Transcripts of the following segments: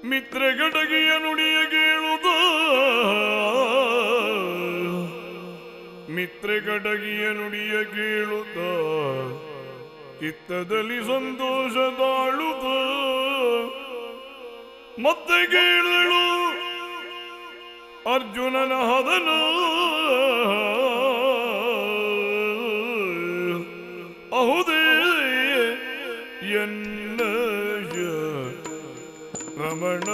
ಮಿತ್ರಗಡಗಿಯ ನುಡಿಯ ಕೇಳುತ್ತ ಮಿತ್ರಗಡಗಿಯ ನುಡಿಯ ಕೇಳುತ್ತ ಚಿತ್ತದಲ್ಲಿ ಸಂತೋಷ ತಾಳುತ್ತ ಮತ್ತೆ ಕೇಳಲು ಅರ್ಜುನನ ಹದನ ಅಹುದೇ ಎನ್ನ ರಮಣ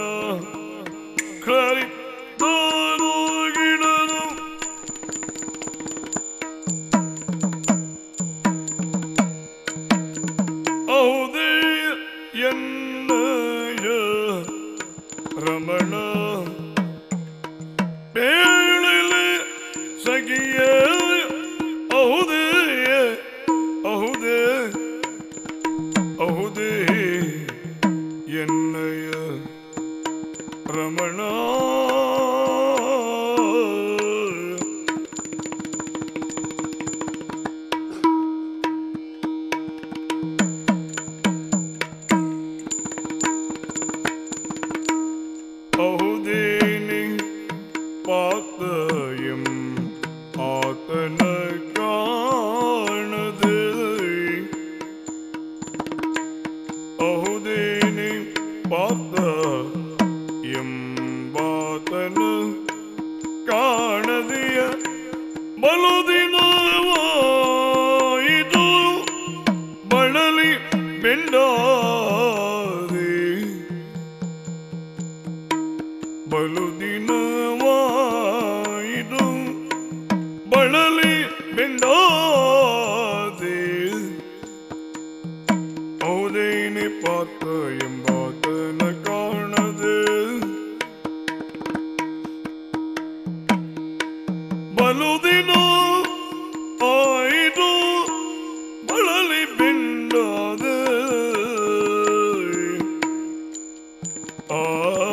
ಕರಿತಾನು ಗಿಡನು ಅಹುದೇ ಎನ್ನಯ ರಮಣ ಬೇಳಲೆ ಸಗಿಯ ಅಹುದೇ ಅಹುದೇ ಅಹುದೇ ಎನ್ನಯ ರಮಣ ಅಹುದೇನಿ ಪಾತಯಂ ಆತನ ಕಾಣದೆ ಅಹುದೇನಿ ಪಾತ ಎಂಬಾತನ ಕಾಣದೆಯ ಬಲು ದಿನವಾಯಿತು ಬಳಲಿ ಬೆಂಡಾದೆ ಬಲು ದಿನವಾಯಿತು ಬಳಲಿ ಬೆಂಡಾದೆ ಹೌದೇನೆ ಪಾತ ಎಂಬಾತನ ಕಾಣದೆ ಬಲು ದಿನ ಆಯಿತು ಬಳಲಿ ಬೆಂಡಾದೆ ಆ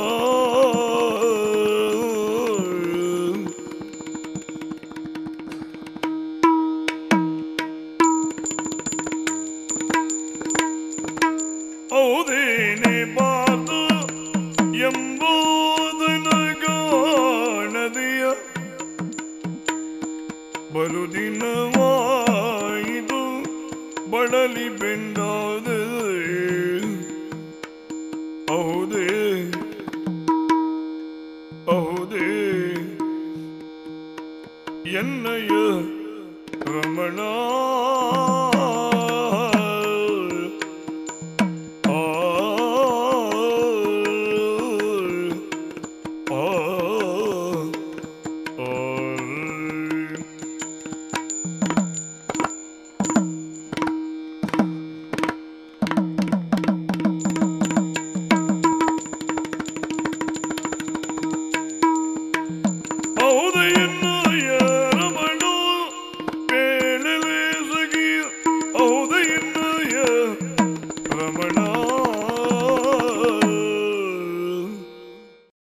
ಹೌದೇನೆ ಬಾತು ಎಂಬುದನ ಕಾಣದೆಯ ಬಲು ದಿನವಾಯಿತು ಬಳಲಿ ಬೆಂಡಾದ